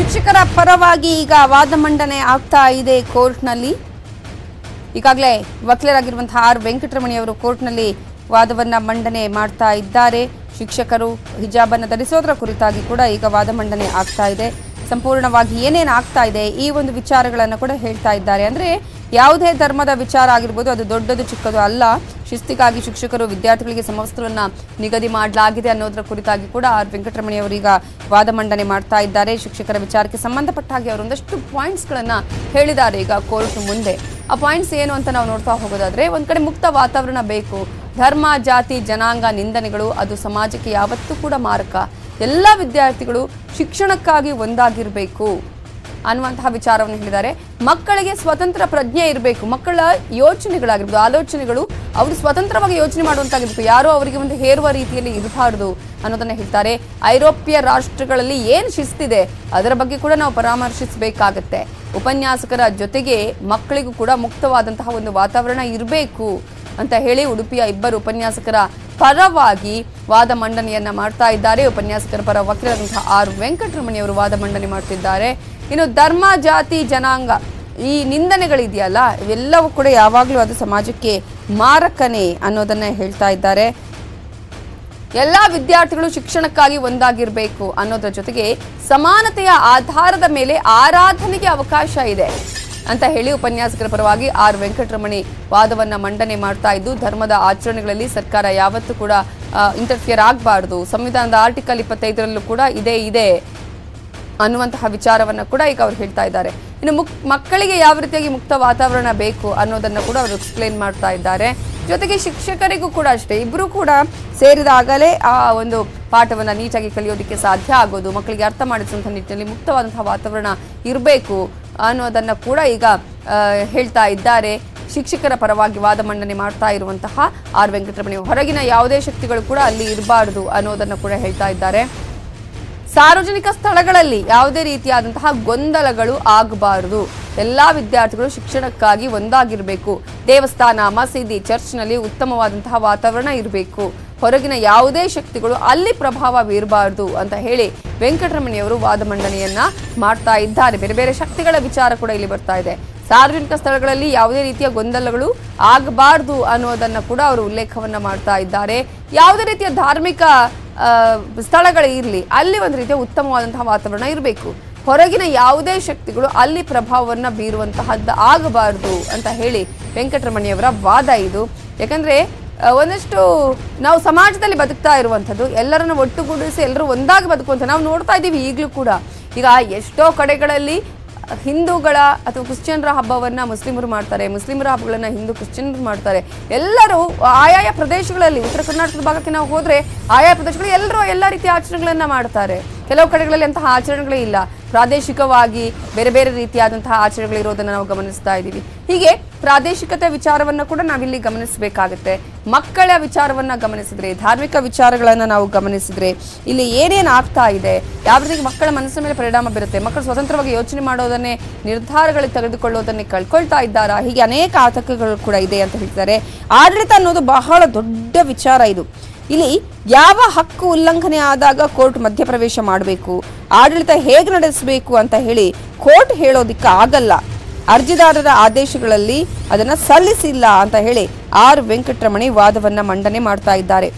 ಶಿಕ್ಷಕರ ಪರವಾಗಿ ಈಗ ವಾದ ಮಂಡನೆ ಆಗ್ತಾ ಇದೆ ಕೋರ್ಟ್ನಲ್ಲಿ ಈಗಾಗಲೇ ವಕೀಲರಾಗಿರುವಂತಹ ಆರ್ ವೆಂಕಟರಮಣಿ ಅವರು ಕೋರ್ಟ್ನಲ್ಲಿ ವಾದವನ್ನ ಮಂಡನೆ ಮಾಡ್ತಾ ಇದ್ದಾರೆ ಶಿಕ್ಷಕರು ಹಿಜಾಬನ್ನು ಧರಿಸೋದರ ಕುರಿತಾಗಿ ಕೂಡ ಈಗ ವಾದ ಮಂಡನೆ ಆಗ್ತಾ ಇದೆ ಸಂಪೂರ್ಣವಾಗಿ ಏನೇನು ಆಗ್ತಾ ಇದೆ ಈ ಒಂದು ವಿಚಾರಗಳನ್ನು ಕೂಡ ಹೇಳ್ತಾ ಇದ್ದಾರೆ ಅಂದ್ರೆ ಯಾವುದೇ ಧರ್ಮದ ವಿಚಾರ ಆಗಿರ್ಬೋದು ಅದು ದೊಡ್ಡದು ಚಿಕ್ಕದು ಅಲ್ಲ ಶಿಸ್ತಿಗಾಗಿ ಶಿಕ್ಷಕರು ವಿದ್ಯಾರ್ಥಿಗಳಿಗೆ ಸಮವಸ್ತ್ರವನ್ನ ನಿಗದಿ ಮಾಡಲಾಗಿದೆ ಅನ್ನೋದರ ಕುರಿತಾಗಿ ಕೂಡ ಆರ್ ವೆಂಕಟರಮಣಿ ಅವರು ಈಗ ವಾದ ಮಂಡನೆ ಮಾಡ್ತಾ ಇದ್ದಾರೆ ಶಿಕ್ಷಕರ ವಿಚಾರಕ್ಕೆ ಸಂಬಂಧಪಟ್ಟ ಹಾಗೆ ಅವರು ಒಂದಷ್ಟು ಪಾಯಿಂಟ್ಸ್ಗಳನ್ನ ಹೇಳಿದ್ದಾರೆ ಈಗ ಕೋರ್ಟ್ ಮುಂದೆ ಆ ಪಾಯಿಂಟ್ಸ್ ಏನು ಅಂತ ನಾವು ನೋಡ್ತಾ ಹೋಗೋದಾದ್ರೆ ಒಂದ್ ಕಡೆ ಮುಕ್ತ ವಾತಾವರಣ ಬೇಕು ಧರ್ಮ ಜಾತಿ ಜನಾಂಗ ನಿಂದನೆಗಳು ಅದು ಸಮಾಜಕ್ಕೆ ಯಾವತ್ತೂ ಕೂಡ ಮಾರಕ ಎಲ್ಲ ವಿದ್ಯಾರ್ಥಿಗಳು ಶಿಕ್ಷಣಕ್ಕಾಗಿ ಒಂದಾಗಿರಬೇಕು ಅನ್ನುವಂತಹ ವಿಚಾರವನ್ನು ಹೇಳಿದ್ದಾರೆ ಮಕ್ಕಳಿಗೆ ಸ್ವತಂತ್ರ ಪ್ರಜ್ಞೆ ಇರಬೇಕು ಮಕ್ಕಳ ಯೋಚನೆಗಳಾಗಿರ್ಬೋದು ಆಲೋಚನೆಗಳು ಅವರು ಸ್ವತಂತ್ರವಾಗಿ ಯೋಚನೆ ಮಾಡುವಂತಾಗಿರ್ಬೇಕು ಯಾರೋ ಅವರಿಗೆ ಒಂದು ಹೇರುವ ರೀತಿಯಲ್ಲಿ ಇರಬಾರ್ದು ಅನ್ನೋದನ್ನ ಹೇಳ್ತಾರೆ ಐರೋಪ್ಯ ರಾಷ್ಟ್ರಗಳಲ್ಲಿ ಏನ್ ಶಿಸ್ತಿದೆ ಅದರ ಬಗ್ಗೆ ಕೂಡ ನಾವು ಪರಾಮರ್ಶಿಸಬೇಕಾಗತ್ತೆ ಉಪನ್ಯಾಸಕರ ಜೊತೆಗೆ ಮಕ್ಕಳಿಗೂ ಕೂಡ ಮುಕ್ತವಾದಂತಹ ಒಂದು ವಾತಾವರಣ ಇರಬೇಕು ಅಂತ ಹೇಳಿ ಉಡುಪಿಯ ಇಬ್ಬರು ಉಪನ್ಯಾಸಕರ ಪರವಾಗಿ ವಾದ ಮಂಡನೆಯನ್ನ ಮಾಡ್ತಾ ಇದ್ದಾರೆ ಉಪನ್ಯಾಸಕರ ಪರ ವಕೀಲರಾದಂತಹ ಆರ್ ವೆಂಕಟರಮಣಿ ಅವರು ವಾದ ಮಂಡನೆ ಮಾಡ್ತಿದ್ದಾರೆ ಇನ್ನು ಧರ್ಮ ಜಾತಿ ಜನಾಂಗ ಈ ನಿಂದನೆಗಳಿದೆಯಲ್ಲ ಇವೆಲ್ಲವೂ ಕೂಡ ಯಾವಾಗಲೂ ಅದು ಸಮಾಜಕ್ಕೆ ಮಾರಕನೇ ಅನ್ನೋದನ್ನ ಹೇಳ್ತಾ ಇದ್ದಾರೆ ಎಲ್ಲಾ ವಿದ್ಯಾರ್ಥಿಗಳು ಶಿಕ್ಷಣಕ್ಕಾಗಿ ಒಂದಾಗಿರಬೇಕು ಅನ್ನೋದ್ರ ಜೊತೆಗೆ ಸಮಾನತೆಯ ಆಧಾರದ ಮೇಲೆ ಆರಾಧನೆಗೆ ಅವಕಾಶ ಇದೆ ಅಂತ ಹೇಳಿ ಉಪನ್ಯಾಸಕರ ಪರವಾಗಿ ಆರ್ ವೆಂಕಟರಮಣಿ ವಾದವನ್ನ ಮಂಡನೆ ಮಾಡ್ತಾ ಇದ್ದು ಧರ್ಮದ ಆಚರಣೆಗಳಲ್ಲಿ ಸರ್ಕಾರ ಯಾವತ್ತೂ ಕೂಡ ಇಂಟರ್ಫಿಯರ್ ಆಗಬಾರ್ದು ಸಂವಿಧಾನದ ಆರ್ಟಿಕಲ್ ಇಪ್ಪತ್ತೈದರಲ್ಲೂ ಕೂಡ ಇದೇ ಇದೆ ಅನ್ನುವಂತಹ ವಿಚಾರವನ್ನ ಕೂಡ ಈಗ ಅವ್ರು ಹೇಳ್ತಾ ಇದ್ದಾರೆ ಇನ್ನು ಮುಕ್ ಮಕ್ಕಳಿಗೆ ಯಾವ ರೀತಿಯಾಗಿ ಮುಕ್ತ ವಾತಾವರಣ ಬೇಕು ಅನ್ನೋದನ್ನ ಕೂಡ ಅವರು ಎಕ್ಸ್ಪ್ಲೇನ್ ಮಾಡ್ತಾ ಇದ್ದಾರೆ ಜೊತೆಗೆ ಶಿಕ್ಷಕರಿಗೂ ಕೂಡ ಅಷ್ಟೇ ಇಬ್ಬರು ಕೂಡ ಸೇರಿದಾಗಲೇ ಆ ಒಂದು ಪಾಠವನ್ನ ನೀಟಾಗಿ ಕಲಿಯೋದಕ್ಕೆ ಸಾಧ್ಯ ಆಗೋದು ಮಕ್ಕಳಿಗೆ ಅರ್ಥ ಮಾಡಿಸುವಂತಹ ನಿಟ್ಟಿನಲ್ಲಿ ಮುಕ್ತವಾದಂತಹ ವಾತಾವರಣ ಇರಬೇಕು ಅನ್ನೋದನ್ನ ಕೂಡ ಈಗ ಆ, ಹೇಳ್ತಾ ಇದ್ದಾರೆ ಶಿಕ್ಷಕರ ಪರವಾಗಿ ವಾದ ಮಂಡನೆ ಮಾಡ್ತಾ ಇರುವಂತಹ ಆರ್ ವೆಂಕಟರಮಣಿ ಹೊರಗಿನ ಯಾವುದೇ ಶಕ್ತಿಗಳು ಕೂಡ ಅಲ್ಲಿ ಇರಬಾರದು ಅನ್ನೋದನ್ನ ಕೂಡ ಹೇಳ್ತಾ ಇದ್ದಾರೆ ಸಾರ್ವಜನಿಕ ಸ್ಥಳಗಳಲ್ಲಿ ಯಾವುದೇ ರೀತಿಯಾದಂತಹ ಗೊಂದಲಗಳು ಆಗಬಾರದು ಎಲ್ಲಾ ವಿದ್ಯಾರ್ಥಿಗಳು ಶಿಕ್ಷಣಕ್ಕಾಗಿ ಒಂದಾಗಿರಬೇಕು ದೇವಸ್ಥಾನ ಮಸೀದಿ ಚರ್ಚ್ನಲ್ಲಿ ಉತ್ತಮವಾದಂತಹ ವಾತಾವರಣ ಇರಬೇಕು ಹೊರಗಿನ ಯಾವುದೇ ಶಕ್ತಿಗಳು ಅಲ್ಲಿ ಪ್ರಭಾವ ಬೀರಬಾರದು ಅಂತ ಹೇಳಿ ವೆಂಕಟರಮಣಿಯವರು ವಾದ ಮಂಡನೆಯನ್ನ ಮಾಡ್ತಾ ಇದ್ದಾರೆ ಬೇರೆ ಬೇರೆ ಶಕ್ತಿಗಳ ವಿಚಾರ ಕೂಡ ಇಲ್ಲಿ ಬರ್ತಾ ಇದೆ ಸಾರ್ವಜನಿಕ ಸ್ಥಳಗಳಲ್ಲಿ ಯಾವುದೇ ರೀತಿಯ ಗೊಂದಲಗಳು ಆಗಬಾರ್ದು ಅನ್ನೋದನ್ನ ಕೂಡ ಅವರು ಉಲ್ಲೇಖವನ್ನ ಮಾಡ್ತಾ ಇದ್ದಾರೆ ಯಾವುದೇ ರೀತಿಯ ಧಾರ್ಮಿಕ ಆ, ಸ್ಥಳಗಳು ಇರಲಿ ಅಲ್ಲಿ ಒಂದು ರೀತಿಯ ಉತ್ತಮವಾದಂತಹ ವಾತಾವರಣ ಇರಬೇಕು ಹೊರಗಿನ ಯಾವುದೇ ಶಕ್ತಿಗಳು ಅಲ್ಲಿ ಪ್ರಭಾವವನ್ನ ಬೀರುವಂತಹದ್ದು ಆಗಬಾರದು ಅಂತ ಹೇಳಿ ವೆಂಕಟರಮಣಿಯವರ ವಾದ ಇದು ಯಾಕಂದ್ರೆ ಆ, ಒಂದಷ್ಟು ನಾವು ಸಮಾಜದಲ್ಲಿ ಬದುಕ್ತಾ ಇರುವಂಥದ್ದು ಎಲ್ಲರನ್ನು ಒಟ್ಟುಗೂಡಿಸಿ ಎಲ್ಲರೂ ಒಂದಾಗಿ ಬದುಕುವಂಥ ನಾವು ನೋಡ್ತಾ ಇದ್ದೀವಿ ಈಗಲೂ ಕೂಡ ಈಗ ಎಷ್ಟೋ ಕಡೆಗಳಲ್ಲಿ ಹಿಂದೂಗಳ ಅಥವಾ ಕ್ರಿಶ್ಚಿಯನ್ರ ಹಬ್ಬವನ್ನ ಮುಸ್ಲಿಮರು ಮಾಡ್ತಾರೆ ಮುಸ್ಲಿಮರ ಹಬ್ಬಗಳನ್ನ ಹಿಂದೂ ಕ್ರಿಶ್ಚಿಯನ್ರು ಮಾಡ್ತಾರೆ ಎಲ್ಲರೂ ಆಯಾಯ ಪ್ರದೇಶಗಳಲ್ಲಿ ಉತ್ತರ ಕರ್ನಾಟಕದ ಭಾಗಕ್ಕೆ ನಾವು ಹೋದ್ರೆ ಆಯಾ ಪ್ರದೇಶಗಳು ಎಲ್ಲರೂ ಎಲ್ಲ ರೀತಿಯ ಆಚರಣೆಗಳನ್ನ ಮಾಡ್ತಾರೆ ಕೆಲವು ಕಡೆಗಳಲ್ಲಿ ಅಂತಹ ಆಚರಣೆಗಳೇ ಇಲ್ಲ ಪ್ರಾದೇಶಿಕವಾಗಿ ಬೇರೆ ಬೇರೆ ರೀತಿಯಾದಂತಹ ಆಚರಣೆಗಳಿರೋದನ್ನ ನಾವು ಗಮನಿಸ್ತಾ ಇದ್ದೀವಿ ಹೀಗೆ ಪ್ರಾದೇಶಿಕತೆ ವಿಚಾರವನ್ನ ಕೂಡ ನಾವಿಲ್ಲಿ ಗಮನಿಸಬೇಕಾಗುತ್ತೆ ಮಕ್ಕಳ ವಿಚಾರವನ್ನ ಗಮನಿಸಿದ್ರೆ ಧಾರ್ಮಿಕ ವಿಚಾರಗಳನ್ನ ನಾವು ಗಮನಿಸಿದ್ರೆ ಇಲ್ಲಿ ಏನೇನು ಆಗ್ತಾ ಇದೆ ಯಾವ ರೀತಿ ಮಕ್ಕಳ ಮನಸ್ಸಿನ ಮೇಲೆ ಪರಿಣಾಮ ಬೀರುತ್ತೆ ಮಕ್ಕಳು ಸ್ವತಂತ್ರವಾಗಿ ಯೋಚನೆ ಮಾಡೋದನ್ನೇ ನಿರ್ಧಾರಗಳು ತೆಗೆದುಕೊಳ್ಳೋದನ್ನೇ ಕಳ್ಕೊಳ್ತಾ ಇದ್ದಾರಾ ಹೀಗೆ ಅನೇಕ ಆತಂಕಗಳು ಕೂಡ ಇದೆ ಅಂತ ಹೇಳ್ತಾರೆ ಆಡಳಿತ ಅನ್ನೋದು ಬಹಳ ದೊಡ್ಡ ವಿಚಾರ ಇದು ಇಲ್ಲಿ ಯಾವ ಹಕ್ಕು ಉಲ್ಲಂಘನೆ ಆದಾಗ ಕೋರ್ಟ್ ಮಧ್ಯಪ್ರವೇಶ ಮಾಡಬೇಕು ಆಡಳಿತ ಹೇಗೆ ನಡೆಸಬೇಕು ಅಂತ ಹೇಳಿ ಕೋರ್ಟ್ ಹೇಳೋದಿಕ್ಕೆ ಆಗಲ್ಲ ಅರ್ಜಿದಾರರ ಆದೇಶಗಳಲ್ಲಿ ಅದನ್ನ ಸಲ್ಲಿಸಿಲ್ಲ ಅಂತ ಹೇಳಿ ಆರ್ ವೆಂಕಟರಮಣಿ ವಾದವನ್ನ ಮಂಡನೆ ಮಾಡ್ತಾ ಇದ್ದಾರೆ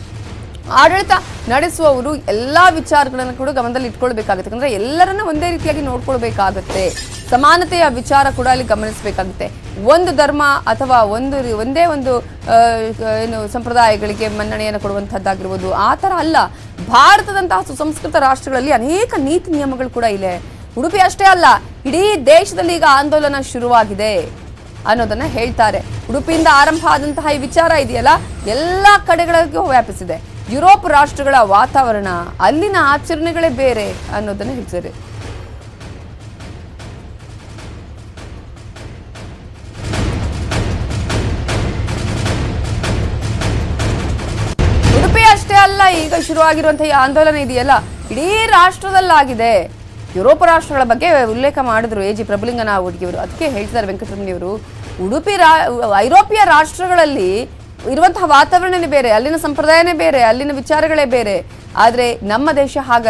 ಆಡಳಿತ ನಡೆಸುವವರು ಎಲ್ಲಾ ವಿಚಾರಗಳನ್ನು ಕೂಡ ಗಮನದಲ್ಲಿ ಇಟ್ಕೊಳ್ಬೇಕಾಗುತ್ತೆ ಯಾಕಂದ್ರೆ ಎಲ್ಲರನ್ನ ಒಂದೇ ರೀತಿಯಾಗಿ ನೋಡ್ಕೊಳ್ಬೇಕಾಗತ್ತೆ ಸಮಾನತೆಯ ವಿಚಾರ ಕೂಡ ಅಲ್ಲಿ ಗಮನಿಸಬೇಕಾಗುತ್ತೆ ಒಂದು ಧರ್ಮ ಅಥವಾ ಒಂದು ರೀ- ಒಂದೇ ಒಂದು ಆ, ಏನು ಸಂಪ್ರದಾಯಗಳಿಗೆ ಮನ್ನಣೆಯನ್ನು ಕೊಡುವಂಥದ್ದಾಗಿರ್ಬೋದು ಆ ಥರ ಅಲ್ಲ ಭಾರತದಂತಹ ಸುಸಂಸ್ಕೃತ ರಾಷ್ಟ್ರಗಳಲ್ಲಿ ಅನೇಕ ನೀತಿ ನಿಯಮಗಳು ಕೂಡ ಇದೆ ಉಡುಪಿ ಅಷ್ಟೇ ಅಲ್ಲ ಇಡೀ ದೇಶದಲ್ಲಿ ಈಗ ಆಂದೋಲನ ಶುರುವಾಗಿದೆ ಅನ್ನೋದನ್ನ ಹೇಳ್ತಾರೆ ಉಡುಪಿಯಿಂದ ಆರಂಭ ಆದಂತಹ ಈ ವಿಚಾರ ಇದೆಯಲ್ಲ ಎಲ್ಲ ಕಡೆಗಳಿಗೂ ವ್ಯಾಪಿಸಿದೆ ಯುರೋಪ್ ರಾಷ್ಟ್ರಗಳ ವಾತಾವರಣ ಅಲ್ಲಿನ ಆಚರಣೆಗಳೇ ಬೇರೆ ಅನ್ನೋದನ್ನ ಹೇಳ್ತಾರೆ ಉಡುಪಿ ಅಷ್ಟೇ ಅಲ್ಲ ಈಗ ಶುರುವಾಗಿರುವಂತಹ ಈ ಆಂದೋಲನ ಇದೆಯಲ್ಲ ಇಡೀ ರಾಷ್ಟ್ರದಲ್ಲಾಗಿದೆ ಯುರೋಪ ರಾಷ್ಟ್ರಗಳ ಬಗ್ಗೆ ಉಲ್ಲೇಖ ಮಾಡಿದ್ರು ಎ ಜಿ ಪ್ರಭುಲಿಂಗನ ಹುಡುಗಿಯವರು ಅದಕ್ಕೆ ಹೇಳ್ತಾರೆ ವೆಂಕಟರಮಣಿಯವರು ಉಡುಪಿ ರಾ ಐರೋಪ್ಯ ರಾಷ್ಟ್ರಗಳಲ್ಲಿ ಇರುವಂತಹ ವಾತಾವರಣನೇ ಬೇರೆ ಅಲ್ಲಿನ ಸಂಪ್ರದಾಯನೇ ಬೇರೆ ಅಲ್ಲಿನ ವಿಚಾರಗಳೇ ಬೇರೆ ಆದ್ರೆ ನಮ್ಮ ದೇಶ ಹಾಗಲ್ಲ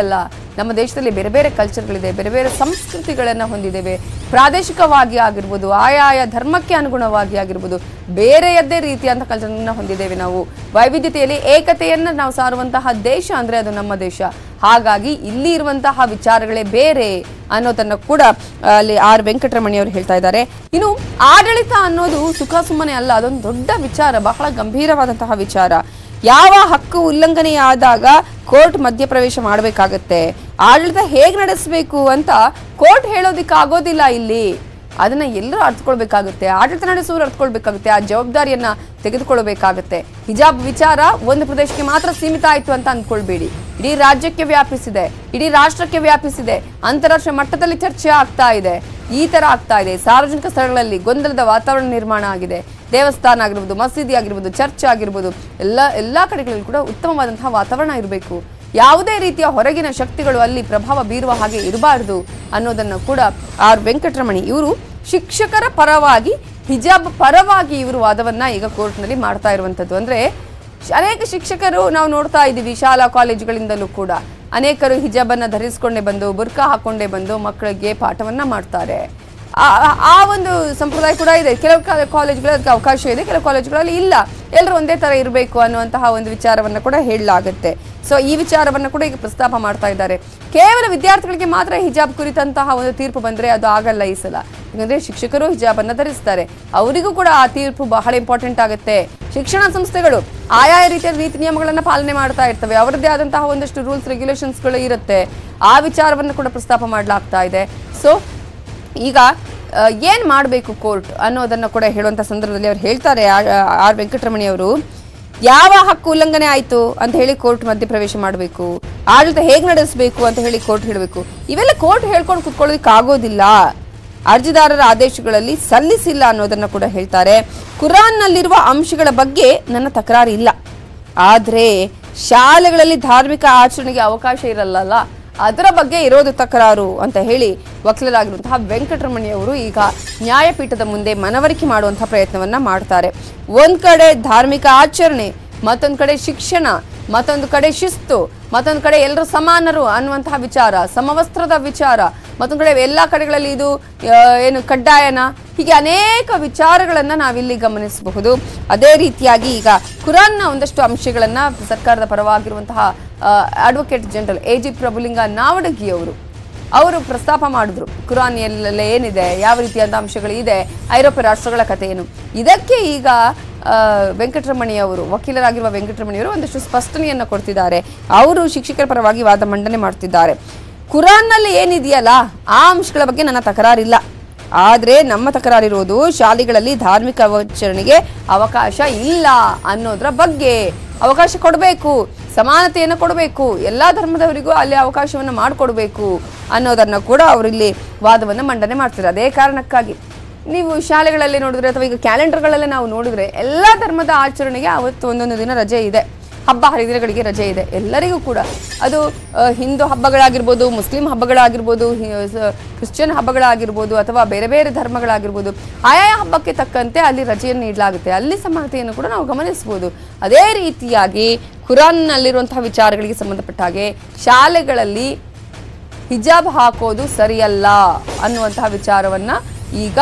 ನಮ್ಮ ದೇಶದಲ್ಲಿ ಬೇರೆ ಬೇರೆ ಕಲ್ಚರ್ಗಳಿದೆ ಬೇರೆ ಬೇರೆ ಸಂಸ್ಕೃತಿಗಳನ್ನು ಹೊಂದಿದ್ದೇವೆ ಪ್ರಾದೇಶಿಕವಾಗಿ ಆಗಿರ್ಬೋದು ಆಯಾಯ ಧರ್ಮಕ್ಕೆ ಅನುಗುಣವಾಗಿ ಆಗಿರ್ಬೋದು ಬೇರೆಯದ್ದೇ ರೀತಿಯಾದಂಥ ಕಲ್ಚರ್ನ ಹೊಂದಿದ್ದೇವೆ ನಾವು ವೈವಿಧ್ಯತೆಯಲ್ಲಿ ಏಕತೆಯನ್ನು ನಾವು ಸಾರುವಂತಹ ದೇಶ ಅಂದರೆ ಅದು ನಮ್ಮ ದೇಶ ಹಾಗಾಗಿ ಇಲ್ಲಿ ಇರುವಂತಹ ವಿಚಾರಗಳೇ ಬೇರೆ ಅನ್ನೋದನ್ನು ಕೂಡ ಆ, ಅಲ್ಲಿ ಆರ್ ವೆಂಕಟರಮಣಿ ಅವರು ಹೇಳ್ತಾ ಇದ್ದಾರೆ ಇನ್ನು ಆಡಳಿತ ಅನ್ನೋದು ಸುಖ ಸುಮ್ಮನೆ ಅಲ್ಲ ಅದೊಂದು ದೊಡ್ಡ ವಿಚಾರ ಬಹಳ ಗಂಭೀರವಾದಂತಹ ವಿಚಾರ ಯಾವ ಹಕ್ಕು ಉಲ್ಲಂಘನೆಯಾದಾಗ ಕೋರ್ಟ್ ಮಧ್ಯಪ್ರವೇಶ ಮಾಡಬೇಕಾಗತ್ತೆ ಆಡಳಿತ ಹೇಗೆ ನಡೆಸಬೇಕು ಅಂತ ಕೋರ್ಟ್ ಹೇಳೋದಿಕ್ಕಾಗೋದಿಲ್ಲ ಇಲ್ಲಿ ಅದನ್ನ ಎಲ್ಲರೂ ಅರ್ಥಕೊಳ್ಬೇಕಾಗುತ್ತೆ ಆಡಳಿತ ನಡೆಸುವವರು ಅರ್ಥಕೊಳ್ಬೇಕಾಗುತ್ತೆ ಆ ಜವಾಬ್ದಾರಿಯನ್ನ ತೆಗೆದುಕೊಳ್ಬೇಕಾಗುತ್ತೆ ಹಿಜಾಬ್ ವಿಚಾರ ಒಂದು ಪ್ರದೇಶಕ್ಕೆ ಮಾತ್ರ ಸೀಮಿತ ಆಯ್ತು ಅಂತ ಅಂದ್ಕೊಳ್ಬೇಡಿ ಇಡೀ ರಾಜ್ಯಕ್ಕೆ ವ್ಯಾಪಿಸಿದೆ ಇಡೀ ರಾಷ್ಟ್ರಕ್ಕೆ ವ್ಯಾಪಿಸಿದೆ ಅಂತಾರಾಷ್ಟ್ರೀಯ ಮಟ್ಟದಲ್ಲಿ ಚರ್ಚೆ ಆಗ್ತಾ ಇದೆ ಈ ತರ ಆಗ್ತಾ ಇದೆ ಸಾರ್ವಜನಿಕ ಸ್ಥಳಗಳಲ್ಲಿ ಗೊಂದಲದ ವಾತಾವರಣ ನಿರ್ಮಾಣ ಆಗಿದೆ ದೇವಸ್ಥಾನ ಆಗಿರ್ಬೋದು ಮಸೀದಿ ಆಗಿರ್ಬೋದು ಚರ್ಚ್ ಆಗಿರ್ಬೋದು ಎಲ್ಲ ಎಲ್ಲಾ ಕಡೆಗಳಲ್ಲಿ ಕೂಡ ಉತ್ತಮವಾದಂತಹ ವಾತಾವರಣ ಇರಬೇಕು ಯಾವುದೇ ರೀತಿಯ ಹೊರಗಿನ ಶಕ್ತಿಗಳು ಅಲ್ಲಿ ಪ್ರಭಾವ ಬೀರುವ ಹಾಗೆ ಇರಬಾರದು ಅನ್ನೋದನ್ನು ಕೂಡ ಆರ್ ವೆಂಕಟರಮಣಿ ಇವರು ಶಿಕ್ಷಕರ ಪರವಾಗಿ ಹಿಜಾಬ್ ಪರವಾಗಿ ಇವರು ವಾದವನ್ನ ಈಗ ಕೋರ್ಟ್ನಲ್ಲಿ ಮಾಡ್ತಾ ಇರುವಂಥದ್ದು ಅಂದ್ರೆ ಶ್- ಅನೇಕ ಶಿಕ್ಷಕರು ನಾವು ನೋಡ್ತಾ ಇದ್ದೀವಿ ಶಾಲಾ ಕಾಲೇಜುಗಳಿಂದಲೂ ಕೂಡ ಅನೇಕರು ಹಿಜಾಬನ್ನ ಧರಿಸಿಕೊಂಡೇ ಬಂದು ಬುರ್ಕಾ ಹಾಕೊಂಡೇ ಬಂದು ಮಕ್ಕಳಿಗೆ ಪಾಠವನ್ನ ಮಾಡ್ತಾರೆ ಆ- ಆ- ಆ ಒಂದು ಸಂಪ್ರದಾಯ ಕೂಡ ಇದೆ ಕೆಲವು ಕಾ- ಕಾಲೇಜುಗಳಲ್ಲಿ ಅದಕ್ಕೆ ಅವಕಾಶ ಇದೆ ಕೆಲವು ಕಾಲೇಜುಗಳಲ್ಲಿ ಇಲ್ಲ ಎಲ್ಲರೂ ಒಂದೇ ತರ ಇರಬೇಕು ಅನ್ನುವಂತಹ ಒಂದು ವಿಚಾರವನ್ನ ಕೂಡ ಹೇಳಲಾಗುತ್ತೆ ಸೊ ಈ ವಿಚಾರವನ್ನ ಕೂಡ ಈಗ ಪ್ರಸ್ತಾಪ ಮಾಡ್ತಾ ಇದ್ದಾರೆ ಕೇವಲ ವಿದ್ಯಾರ್ಥಿಗಳಿಗೆ ಮಾತ್ರ ಹಿಜಾಬ್ ಕುರಿತಂತಹ ಒಂದು ತೀರ್ಪು ಬಂದ್ರೆ ಅದು ಆಗಲ್ಲ ಈ ಸಲ ಯಾಕಂದ್ರೆ ಶಿಕ್ಷಕರು ಹಿಜಾಬನ್ನ ಧರಿಸ್ತಾರೆ ಅವರಿಗೂ ಕೂಡ ಆ ತೀರ್ಪು ಬಹಳ ಇಂಪಾರ್ಟೆಂಟ್ ಆಗುತ್ತೆ ಶಿಕ್ಷಣ ಸಂಸ್ಥೆಗಳು ಆಯಾ ರೀತಿಯ ನೀತಿ ನಿಯಮಗಳನ್ನ ಪಾಲನೆ ಮಾಡ್ತಾ ಇರ್ತವೆ ಅವರದ್ದೇ ಆದಂತಹ ಒಂದಷ್ಟು ರೂಲ್ಸ್ ರೆಗ್ಯುಲೇಷನ್ಸ್ಗಳು ಇರುತ್ತೆ ಆ ವಿಚಾರವನ್ನು ಕೂಡ ಪ್ರಸ್ತಾಪ ಮಾಡಲಾಗ್ತಾ ಇದೆ ಸೊ ಈಗ ಆ, ಏನ್ ಮಾಡಬೇಕು ಕೋರ್ಟ್ ಅನ್ನೋದನ್ನ ಕೂಡ ಹೇಳುವಂತ ಸಂದರ್ಭದಲ್ಲಿ ಅವ್ರು ಹೇಳ್ತಾರೆ ಆರ್ ಆರ್ ವೆಂಕಟರಮಣಿ ಅವರು ಯಾವ ಹಕ್ಕು ಉಲ್ಲಂಘನೆ ಆಯ್ತು ಅಂತ ಹೇಳಿ ಕೋರ್ಟ್ ಮಧ್ಯಪ್ರವೇಶ ಮಾಡಬೇಕು ಆಡಳಿತ ಹೇಗೆ ನಡೆಸಬೇಕು ಅಂತ ಹೇಳಿ ಕೋರ್ಟ್ ಹೇಳಬೇಕು ಇವೆಲ್ಲ ಕೋರ್ಟ್ ಹೇಳ್ಕೊಂಡು ಕುತ್ಕೊಳ್ಳೋದಕ್ಕೆ ಆಗೋದಿಲ್ಲ ಅರ್ಜಿದಾರರ ಆದೇಶಗಳಲ್ಲಿ ಸಲ್ಲಿಸಿಲ್ಲ ಅನ್ನೋದನ್ನ ಕೂಡ ಹೇಳ್ತಾರೆ ಕುರಾನ್ನಲ್ಲಿರುವ ಅಂಶಗಳ ಬಗ್ಗೆ ನನ್ನ ತಕರಾರು ಇಲ್ಲ ಆದ್ರೆ ಶಾಲೆಗಳಲ್ಲಿ ಧಾರ್ಮಿಕ ಆಚರಣೆಗೆ ಅವಕಾಶ ಇರಲ್ಲಲ್ಲ ಅದರ ಬಗ್ಗೆ ಇರೋದು ತಕರಾರು ಅಂತ ಹೇಳಿ ವಕೀಲರಾಗಿರುವಂತಹ ವೆಂಕಟರಮಣಿ ಅವರು ಈಗ ನ್ಯಾಯಪೀಠದ ಮುಂದೆ ಮನವರಿಕೆ ಮಾಡುವಂತಹ ಪ್ರಯತ್ನವನ್ನ ಮಾಡ್ತಾರೆ ಒಂದ್ ಕಡೆ ಧಾರ್ಮಿಕ ಆಚರಣೆ ಮತ್ತೊಂದ್ ಕಡೆ ಶಿಕ್ಷಣ ಮತ್ತೊಂದು ಕಡೆ ಶಿಸ್ತು ಮತ್ತೊಂದು ಕಡೆ ಎಲ್ಲರೂ ಸಮಾನರು ಅನ್ನುವಂತಹ ವಿಚಾರ ಸಮವಸ್ತ್ರದ ವಿಚಾರ ಮತ್ತೊಂದು ಕಡೆ ಎಲ್ಲಾ ಕಡೆಗಳಲ್ಲಿ ಇದು ಆ, ಏನು ಕಡ್ಡಾಯನ ಹೀಗೆ ಅನೇಕ ವಿಚಾರಗಳನ್ನ ನಾವಿಲ್ಲಿ ಗಮನಿಸಬಹುದು ಅದೇ ರೀತಿಯಾಗಿ ಈಗ ಕುರಾನ್ನ ಒಂದಷ್ಟು ಅಂಶಗಳನ್ನ ಸರ್ಕಾರದ ಪರವಾಗಿರುವಂತಹ advocate general A G Prabhulinga Navadagi ಅವರು ಅವರು ಪ್ರಸ್ತಾಪ ಮಾಡಿದ್ರು ಕುರಾನ್ ಎಲ್ಲ ಏನಿದೆ ಯಾವ ರೀತಿಯಾದ ಅಂಶಗಳು ಇದೆ ಐರೋಪ್ಯ ರಾಷ್ಟ್ರಗಳ ಕಥೆ ಏನು ಇದಕ್ಕೆ ಈಗ ಆ, ವೆಂಕಟರಮಣಿ ಅವರು ವಕೀಲರಾಗಿರುವ ವೆಂಕಟರಮಣಿ ಅವರು ಒಂದಷ್ಟು ಸ್ಪಷ್ಟನೆಯನ್ನ ಕೊಡ್ತಿದ್ದಾರೆ ಅವರು ಶಿಕ್ಷಕರ ಪರವಾಗಿ ವಾದ ಮಂಡನೆ ಮಾಡ್ತಿದ್ದಾರೆ ಕುರಾನ್ನಲ್ಲಿ ಏನಿದೆಯಲ್ಲ ಆ ಅಂಶಗಳ ಬಗ್ಗೆ ನನ್ನ ತಕರಾರಿಲ್ಲ ಆದ್ರೆ ನಮ್ಮ ತಕರಾರಿರೋದು ಶಾಲೆಗಳಲ್ಲಿ ಧಾರ್ಮಿಕ ಆಚರಣೆಗೆ ಅವಕಾಶ ಇಲ್ಲ ಅನ್ನೋದ್ರ ಬಗ್ಗೆ ಅವಕಾಶ ಕೊಡಬೇಕು ಸಮಾನತೆಯನ್ನು ಕೊಡಬೇಕು ಎಲ್ಲಾ ಧರ್ಮದವರಿಗೂ ಅಲ್ಲಿ ಅವಕಾಶವನ್ನು ಮಾಡಿಕೊಡ್ಬೇಕು ಅನ್ನೋದನ್ನ ಕೂಡ ಅವರಿಲ್ಲಿ ವಾದವನ್ನು ಮಂಡನೆ ಮಾಡ್ತಾರೆ ಅದೇ ಕಾರಣಕ್ಕಾಗಿ ನೀವು ಶಾಲೆಗಳಲ್ಲಿ ನೋಡಿದ್ರೆ ಅಥವಾ ಈಗ ಕ್ಯಾಲೆಂಡರ್ಗಳಲ್ಲೇ ನಾವು ನೋಡಿದ್ರೆ ಎಲ್ಲಾ ಧರ್ಮದ ಆಚರಣೆಗೆ ಅವತ್ತು ಒಂದೊಂದು ದಿನ ರಜೆ ಇದೆ ಹಬ್ಬ ಹರಿದಿನಗಳಿಗೆ ರಜೆ ಇದೆ ಎಲ್ಲರಿಗೂ ಕೂಡ ಅದು ಆ, ಹಿಂದೂ ಹಬ್ಬಗಳಾಗಿರ್ಬೋದು ಮುಸ್ಲಿಂ ಹಬ್ಬಗಳಾಗಿರ್ಬೋದು ಹಿ- ಸ- ಕ್ರಿಶ್ಚಿಯನ್ ಹಬ್ಬಗಳಾಗಿರ್ಬೋದು ಅಥವಾ ಬೇರೆ ಬೇರೆ ಧರ್ಮಗಳಾಗಿರ್ಬೋದು ಆಯಾಯ ಹಬ್ಬಕ್ಕೆ ತಕ್ಕಂತೆ ಅಲ್ಲಿ ರಜೆಯನ್ನು ನೀಡಲಾಗುತ್ತೆ ಅಲ್ಲಿ ಸಮಾನತೆಯನ್ನು ಕೂಡ ನಾವು ಗಮನಿಸಬಹುದು ಅದೇ ರೀತಿಯಾಗಿ ಕುರಾನ್ನಲ್ಲಿರುವಂತಹ ವಿಚಾರಗಳಿಗೆ ಸಂಬಂಧಪಟ್ಟ ಹಾಗೆ ಶಾಲೆಗಳಲ್ಲಿ ಹಿಜಾಬ್ ಹಾಕೋದು ಸರಿಯಲ್ಲ ಅನ್ನುವಂತಹ ವಿಚಾರವನ್ನ ಈಗ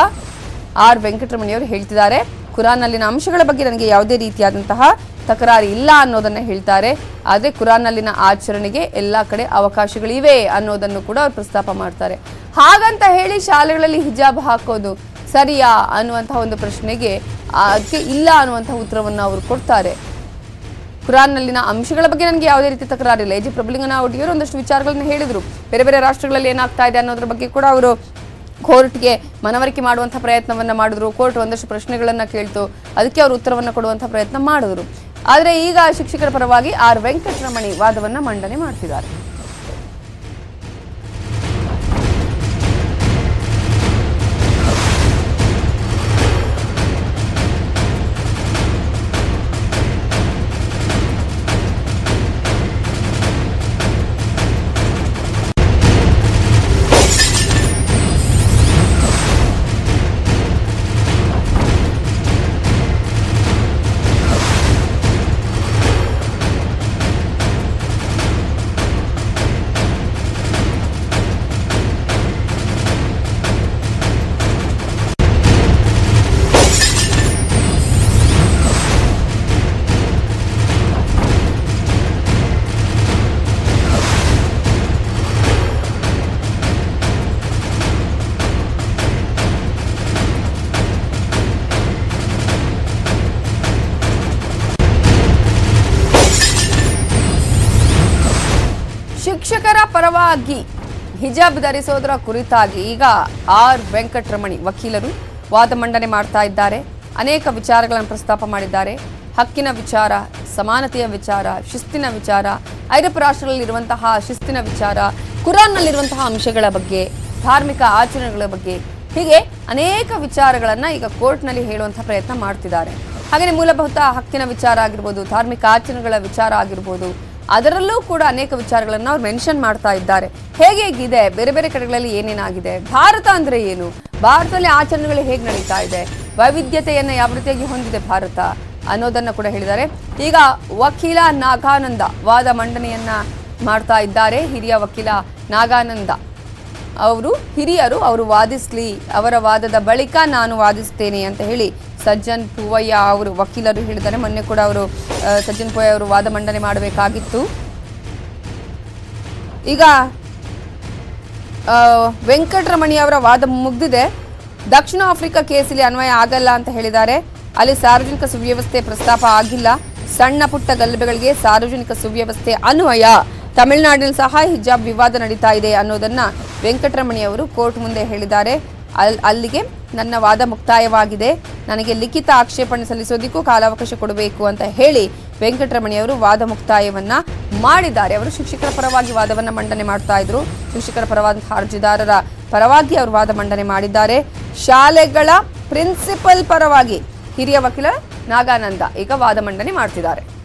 ಆರ್ ವೆಂಕಟರಮಣಿಯವರು ಹೇಳ್ತಿದ್ದಾರೆ ಕುರಾನ್ನಲ್ಲಿನ ಅಂಶಗಳ ಬಗ್ಗೆ ನನಗೆ ಯಾವುದೇ ರೀತಿಯಾದಂತಹ ತಕರಾರು ಇಲ್ಲ ಅನ್ನೋದನ್ನ ಹೇಳ್ತಾರೆ ಆದರೆ ಕುರಾನ್ನಲ್ಲಿನ ಆಚರಣೆಗೆ ಎಲ್ಲ ಕಡೆ ಅವಕಾಶಗಳಿವೆ ಅನ್ನೋದನ್ನು ಕೂಡ ಅವ್ರು ಪ್ರಸ್ತಾಪ ಮಾಡ್ತಾರೆ ಹಾಗಂತ ಹೇಳಿ ಶಾಲೆಗಳಲ್ಲಿ ಹಿಜಾಬ್ ಹಾಕೋದು ಸರಿಯಾ ಅನ್ನುವಂತಹ ಒಂದು ಪ್ರಶ್ನೆಗೆ ಆ, ಅದಕ್ಕೆ ಇಲ್ಲ ಅನ್ನುವಂತಹ ಉತ್ತರವನ್ನು ಅವರು ಕೊಡ್ತಾರೆ ಕುರಾನ್ನಲ್ಲಿನ ಅಂಶಗಳ ಬಗ್ಗೆ ನನಗೆ ಯಾವುದೇ ರೀತಿ ತಕರಾರಿಲ್ಲ ಎ ಜಿ ಪ್ರಭುಲಿಂಗನ ಒಟ್ಟಿಗೆಯವರು ಒಂದಷ್ಟು ವಿಚಾರಗಳನ್ನ ಹೇಳಿದ್ರು ಬೇರೆ ಬೇರೆ ರಾಷ್ಟ್ರಗಳಲ್ಲಿ ಏನಾಗ್ತಾ ಇದೆ ಅನ್ನೋದ್ರ ಬಗ್ಗೆ ಕೂಡ ಅವರು ಕೋರ್ಟ್ಗೆ ಮನವರಿಕೆ ಮಾಡುವಂಥ ಪ್ರಯತ್ನವನ್ನ ಮಾಡಿದ್ರು ಕೋರ್ಟ್ ಒಂದಷ್ಟು ಪ್ರಶ್ನೆಗಳನ್ನ ಕೇಳ್ತು ಅದಕ್ಕೆ ಅವರು ಉತ್ತರವನ್ನ ಕೊಡುವಂಥ ಪ್ರಯತ್ನ ಮಾಡಿದ್ರು ಆದರೆ ಈಗ ಶಿಕ್ಷಕರ ಪರವಾಗಿ ಆರ್ ವೆಂಕಟರಮಣಿ ವಾದವನ್ನ ಮಂಡನೆ ಮಾಡ್ತಿದ್ದಾರೆ ಪರವಾಗಿ ಹಿಜಾಬ್ ಧರಿಸೋದರ ಕುರಿತಾಗಿ ಈಗ ಆರ್ ವೆಂಕಟರಮಣಿ ವಕೀಲರು ವಾದ ಮಂಡನೆ ಮಾಡ್ತಾ ಇದ್ದಾರೆ ಅನೇಕ ವಿಚಾರಗಳನ್ನು ಪ್ರಸ್ತಾಪ ಮಾಡಿದ್ದಾರೆ ಹಕ್ಕಿನ ವಿಚಾರ ಸಮಾನತೆಯ ವಿಚಾರ ಶಿಸ್ತಿನ ವಿಚಾರ ಐರೋಪ್ಯ ರಾಷ್ಟ್ರಗಳಲ್ಲಿರುವಂತಹ ಶಿಸ್ತಿನ ವಿಚಾರ ಕುರಾನ್ನಲ್ಲಿರುವಂತಹ ಅಂಶಗಳ ಬಗ್ಗೆ ಧಾರ್ಮಿಕ ಆಚರಣೆಗಳ ಬಗ್ಗೆ ಹೀಗೆ ಅನೇಕ ವಿಚಾರಗಳನ್ನ ಈಗ ಕೋರ್ಟ್ನಲ್ಲಿ ಹೇಳುವಂತಹ ಪ್ರಯತ್ನ ಮಾಡ್ತಿದ್ದಾರೆ ಹಾಗೆಯೇ ಮೂಲಭೂತ ಹಕ್ಕಿನ ವಿಚಾರ ಆಗಿರ್ಬೋದು ಧಾರ್ಮಿಕ ಆಚರಣೆಗಳ ವಿಚಾರ ಆಗಿರ್ಬೋದು ಅದರಲ್ಲೂ ಕೂಡ ಅನೇಕ ವಿಚಾರಗಳನ್ನು ಅವ್ರು ಮೆನ್ಷನ್ ಮಾಡ್ತಾ ಇದ್ದಾರೆ ಹೇಗೆ ಹೇಗಿದೆ ಬೇರೆ ಬೇರೆ ಕಡೆಗಳಲ್ಲಿ ಏನೇನಾಗಿದೆ ಭಾರತ ಅಂದ್ರೆ ಏನು ಭಾರತದಲ್ಲಿ ಆಚರಣೆಗಳು ಹೇಗೆ ನಡೀತಾ ಇದೆ ವೈವಿಧ್ಯತೆಯನ್ನು ಯಾವ ರೀತಿಯಾಗಿ ಹೊಂದಿದೆ ಭಾರತ ಅನ್ನೋದನ್ನ ಕೂಡ ಹೇಳಿದ್ದಾರೆ ಈಗ ವಕೀಲ ನಾಗಾನಂದ ವಾದ ಮಂಡನೆಯನ್ನ ಮಾಡ್ತಾ ಇದ್ದಾರೆ ಹಿರಿಯ ವಕೀಲ ನಾಗಾನಂದ ಅವರು ಹಿರಿಯರು ಅವರು ವಾದಿಸ್ಲಿ ಅವರ ವಾದದ ಬಳಿಕ ನಾನು ವಾದಿಸ್ತೇನೆ ಅಂತ ಹೇಳಿ ಸಜ್ಜನ್ ಪೂವಯ್ಯ ಅವರು ವಕೀಲರು ಹೇಳಿದ್ದಾರೆ ಮೊನ್ನೆ ಕೂಡ ಅವರು ಆ, ಸಜ್ಜನ್ ಪೂವಯ್ಯ ಅವರು ವಾದ ಮಂಡನೆ ಮಾಡಬೇಕಾಗಿತ್ತು ಈಗ ಆ, ವೆಂಕಟರಮಣಿ ಅವರ ವಾದ ಮುಗ್ದಿದೆ ದಕ್ಷಿಣ ಆಫ್ರಿಕಾ ಕೇಸಲ್ಲಿ ಅನ್ವಯ ಆಗಲ್ಲ ಅಂತ ಹೇಳಿದ್ದಾರೆ ಅಲ್ಲಿ ಸಾರ್ವಜನಿಕ ಸುವ್ಯವಸ್ಥೆ ಪ್ರಸ್ತಾಪ ಆಗಿಲ್ಲ ಸಣ್ಣ ಪುಟ್ಟ ಗಲಭೆಗಳಿಗೆ ಸಾರ್ವಜನಿಕ ಸುವ್ಯವಸ್ಥೆ ಅನ್ವಯ ತಮಿಳುನಾಡಿನಲ್ಲಿ ಸಹ ಹಿಜಾಬ್ ವಿವಾದ ನಡೀತಾ ಇದೆ ಅನ್ನೋದನ್ನ ವೆಂಕಟರಮಣಿ ಅವರು ಕೋರ್ಟ್ ಮುಂದೆ ಹೇಳಿದ್ದಾರೆ ಅಲ್ ಅಲ್ಲಿಗೆ ನನ್ನ ವಾದ ಮುಕ್ತಾಯವಾಗಿದೆ ನನಗೆ ಲಿಖಿತ ಆಕ್ಷೇಪಣೆ ಸಲ್ಲಿಸೋದಕ್ಕೂ ಕಾಲಾವಕಾಶ ಕೊಡಬೇಕು ಅಂತ ಹೇಳಿ ವೆಂಕಟರಮಣಿ ಅವರು ವಾದ ಮುಕ್ತಾಯವನ್ನ ಮಾಡಿದ್ದಾರೆ ಅವರು ಶಿಕ್ಷಕರ ಪರವಾಗಿ ವಾದವನ್ನ ಮಂಡನೆ ಮಾಡ್ತಾ ಇದ್ರು ಶಿಕ್ಷಕರ ಪರವಾದಂತಹ ಅರ್ಜಿದಾರರ ಪರವಾಗಿ ಅವರು ವಾದ ಮಂಡನೆ ಮಾಡಿದ್ದಾರೆ ಶಾಲೆಗಳ ಪ್ರಿನ್ಸಿಪಲ್ ಪರವಾಗಿ ಹಿರಿಯ ವಕೀಲ ನಾಗಾನಂದ ಈಗ ವಾದ ಮಂಡನೆ ಮಾಡ್ತಿದ್ದಾರೆ